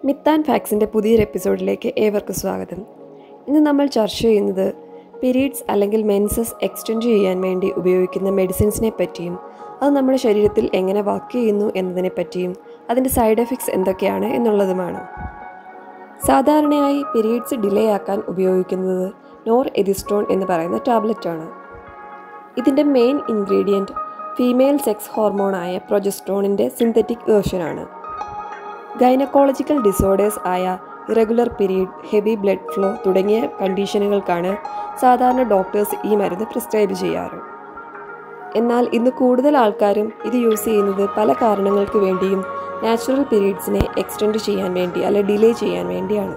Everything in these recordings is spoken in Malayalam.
മിത്താൻ ഫാക്സിൻ്റെ പുതിയൊരു എപ്പിസോഡിലേക്ക് ഏവർക്കും സ്വാഗതം ഇന്ന് നമ്മൾ ചർച്ച ചെയ്യുന്നത് പീരീഡ്സ് അല്ലെങ്കിൽ മെൻസസ് എക്സ്റ്റെൻഡ് ചെയ്യാൻ വേണ്ടി ഉപയോഗിക്കുന്ന മെഡിസിൻസിനെ പറ്റിയും അത് നമ്മുടെ ശരീരത്തിൽ എങ്ങനെ വർക്ക് ചെയ്യുന്നു എന്നതിനെ പറ്റിയും അതിൻ്റെ സൈഡ് എഫക്ട്സ് എന്തൊക്കെയാണ് എന്നുള്ളതുമാണ് സാധാരണയായി പീരീഡ്സ് ഡിലേ ആക്കാൻ ഉപയോഗിക്കുന്നത് നോർ എതിസ്ട്രോൺ എന്ന് പറയുന്ന ടാബ്ലറ്റാണ് ഇതിൻ്റെ മെയിൻ ഇൻഗ്രീഡിയൻറ്റ് ഫീമെയിൽ സെക്സ് ഹോർമോണായ പ്രൊജസ്ട്രോണിൻ്റെ സിന്തറ്റിക് വേർഷനാണ് ഗൈനക്കോളജിക്കൽ ഡിസോർഡേഴ്സ് ആയ irregular period heavy blood flow തുടങ്ങിയ കണ്ടീഷനുകൾക്കാണ് സാധാരണ ഡോക്ടേഴ്സ് ഈ മരുന്ന് പ്രിസ്ക്രൈബ് ചെയ്യാറ് എന്നാൽ ഇന്ന് കൂടുതൽ ആൾക്കാരും ഇത് യൂസ് ചെയ്യുന്നത് പല കാരണങ്ങൾക്ക് വേണ്ടിയും നാച്ചുറൽ പീരീഡ്സിനെ എക്സ്റ്റെൻഡ് ചെയ്യാൻ വേണ്ടി അല്ലെ ഡിലേ ചെയ്യാൻ വേണ്ടിയാണ്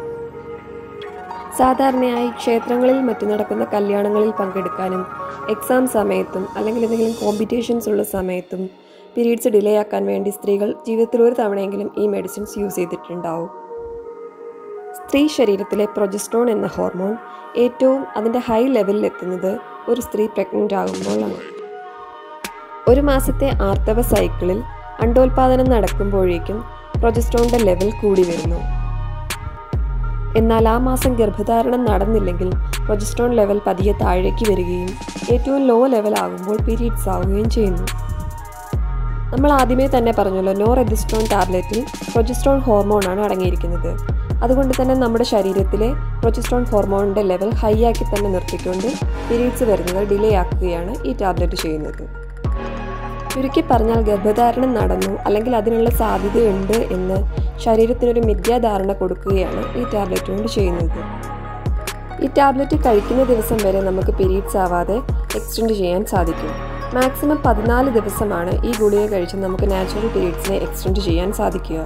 സാധാരണയായി ക്ഷേത്രങ്ങളിൽ മറ്റു നടക്കുന്ന കല്യാണങ്ങളിൽ പങ്കെടുക്കാനും എക്സാം സമയത്തും അല്ലെങ്കിൽ എന്തെങ്കിലും കോമ്പറ്റീഷൻസ് ഉള്ള സമയത്തും പീരീഡ്സ് ഡിലേ ആക്കാൻ വേണ്ടി സ്ത്രീകൾ ജീവിതത്തിൽ ഒരു തവണയെങ്കിലും ഈ മെഡിസിൻസ് യൂസ് ചെയ്തിട്ടുണ്ടാവും സ്ത്രീ ശരീരത്തിലെ പ്രൊജസ്ട്രോൺ എന്ന ഹോർമോൺ ഏറ്റവും അതിൻ്റെ ഹൈ ലെവലിൽ എത്തുന്നത് ഒരു സ്ത്രീ പ്രഗ്നൻ്റ് ആകുമ്പോഴാണ് ഒരു മാസത്തെ ആർത്തവ സൈക്കിളിൽ അണ്ടോൽപാദനം നടക്കുമ്പോഴേക്കും പ്രൊജസ്ട്രോണിൻ്റെ ലെവൽ കൂടി വരുന്നു എന്നാൽ ആ മാസം ഗർഭധാരണം നടന്നില്ലെങ്കിൽ പ്രൊജസ്ട്രോൺ ലെവൽ പതിയെ താഴേക്ക് വരികയും ഏറ്റവും ലോ ലെവൽ ആകുമ്പോൾ പീരീഡ്സ് ആവുകയും ചെയ്യുന്നു നമ്മൾ ആദ്യമേ തന്നെ പറഞ്ഞല്ലോ നോ റെജിസ്ട്രോൺ ടാബ്ലറ്റിൽ പ്രൊജസ്ട്രോൺ ഹോർമോണാണ് അടങ്ങിയിരിക്കുന്നത് അതുകൊണ്ട് തന്നെ നമ്മുടെ ശരീരത്തിലെ പ്രൊജസ്ട്രോൺ ഹോർമോണിൻ്റെ ലെവൽ ഹൈ ആക്കി തന്നെ നിർത്തിക്കൊണ്ട് പീരീഡ്സ് വരുന്നത് ഡിലേ ആക്കുകയാണ് ഈ ടാബ്ലറ്റ് ചെയ്യുന്നത് ചുരുക്കി പറഞ്ഞാൽ ഗർഭധാരണം നടന്നു അല്ലെങ്കിൽ അതിനുള്ള സാധ്യതയുണ്ട് എന്ന് ശരീരത്തിനൊരു മിഥ്യാധാരണ കൊടുക്കുകയാണ് ഈ ടാബ്ലറ്റ് കൊണ്ട് ചെയ്യുന്നത് ഈ ടാബ്ലറ്റ് കഴിക്കുന്ന ദിവസം വരെ നമുക്ക് പീരീഡ്സ് ആവാതെ എക്സ്റ്റെൻഡ് ചെയ്യാൻ സാധിക്കും മാക്സിമം പതിനാല് ദിവസമാണ് ഈ ഗുളിക കഴിച്ച് നമുക്ക് നാച്ചുറൽ പീരീഡ്സിനെ എക്സ്റ്റെൻഡ് ചെയ്യാൻ സാധിക്കുക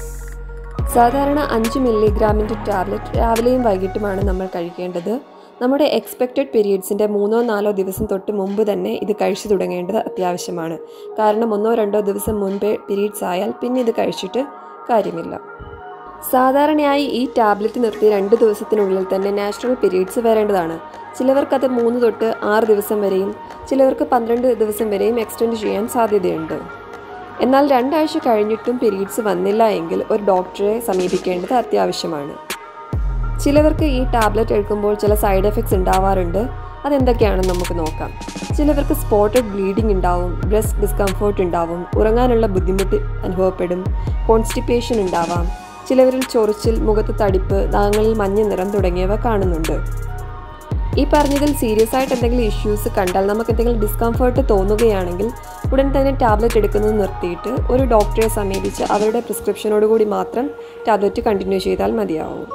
സാധാരണ അഞ്ച് മില്ലിഗ്രാമിൻ്റെ ടാബ്ലറ്റ് രാവിലെയും വൈകിട്ടുമാണ് നമ്മൾ കഴിക്കേണ്ടത് നമ്മുടെ എക്സ്പെക്റ്റഡ് പീരീഡ്സിൻ്റെ മൂന്നോ നാലോ ദിവസം തൊട്ട് മുമ്പ് തന്നെ ഇത് കഴിച്ചു തുടങ്ങേണ്ടത് അത്യാവശ്യമാണ് കാരണം ഒന്നോ രണ്ടോ ദിവസം മുൻപേ പീരീഡ്സ് ആയാൽ പിന്നെ ഇത് കഴിച്ചിട്ട് കാര്യമില്ല സാധാരണയായി ഈ ടാബ്ലറ്റ് നിർത്തി രണ്ട് ദിവസത്തിനുള്ളിൽ തന്നെ നാച്ചുറൽ പീരീഡ്സ് വരേണ്ടതാണ് ചിലവർക്കത് മൂന്ന് തൊട്ട് ആറ് ദിവസം വരെയും ചിലവർക്ക് പന്ത്രണ്ട് ദിവസം വരെയും എക്സ്റ്റെൻഡ് ചെയ്യാൻ സാധ്യതയുണ്ട് എന്നാൽ രണ്ടാഴ്ച കഴിഞ്ഞിട്ടും പീരീഡ്സ് വന്നില്ല എങ്കിൽ ഒരു ഡോക്ടറെ സമീപിക്കേണ്ടത് അത്യാവശ്യമാണ് ചിലവർക്ക് ഈ ടാബ്ലറ്റ് എടുക്കുമ്പോൾ ചില സൈഡ് എഫക്ട്സ് ഉണ്ടാവാറുണ്ട് അതെന്തൊക്കെയാണെന്ന് നമുക്ക് നോക്കാം ചിലവർക്ക് സ്പോട്ടഡ് ബ്ലീഡിംഗ് ഉണ്ടാവും ബ്രസ്റ്റ് ഡിസ്കംഫോർട്ട് ഉണ്ടാവും ഉറങ്ങാനുള്ള ബുദ്ധിമുട്ട് അനുഭവപ്പെടും കോൺസ്റ്റിപ്പേഷൻ ഉണ്ടാവാം ചിലവരിൽ ചൊറിച്ചിൽ മുഖത്ത് തടിപ്പ് ദാഹങ്ങളിൽ മഞ്ഞ നിറം തുടങ്ങിയവ കാണുന്നുണ്ട് ഈ പറഞ്ഞതിൽ സീരിയസ് ആയിട്ട് എന്തെങ്കിലും ഇഷ്യൂസ് കണ്ടാൽ നമുക്ക് എന്തെങ്കിലും ഡിസ്കംഫർട്ട് തോന്നുകയാണെങ്കിൽ ഉടൻ തന്നെ ടാബ്ലറ്റ് എടുക്കുന്നത് നിർത്തിയിട്ട് ഒരു ഡോക്ടറെ സമീപിച്ച് അവരുടെ പ്രിസ്ക്രിപ്ഷനോടുകൂടി മാത്രം ടാബ്ലറ്റ് കണ്ടിന്യൂ ചെയ്താൽ മതിയാവും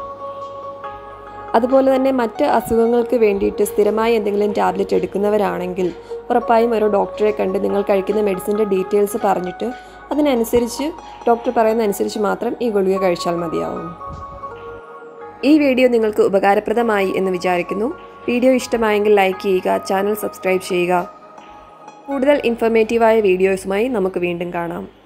അതുപോലെ തന്നെ മറ്റ് അസുഖങ്ങൾക്ക് വേണ്ടിയിട്ട് സ്ഥിരമായി എന്തെങ്കിലും ടാബ്ലറ്റ് എടുക്കുന്നവരാണെങ്കിൽ ഉറപ്പായും ഒരു ഡോക്ടറെ കണ്ട് നിങ്ങൾ കഴിക്കുന്ന മെഡിസിൻ്റെ ഡീറ്റെയിൽസ് പറഞ്ഞിട്ട് അതിനനുസരിച്ച് ഡോക്ടർ പറയുന്ന അനുസരിച്ച് മാത്രം ഈ ഗുളിക കഴിച്ചാൽ മതിയാവും ഈ വീഡിയോ നിങ്ങൾക്ക് ഉപകാരപ്രദമായി എന്ന് വിചാരിക്കുന്നു വീഡിയോ ഇഷ്ടമായെങ്കിൽ ലൈക്ക് ചെയ്യുക ചാനൽ സബ്സ്ക്രൈബ് ചെയ്യുക കൂടുതൽ ഇൻഫർമേറ്റീവായ വീഡിയോസുമായി നമുക്ക് വീണ്ടും കാണാം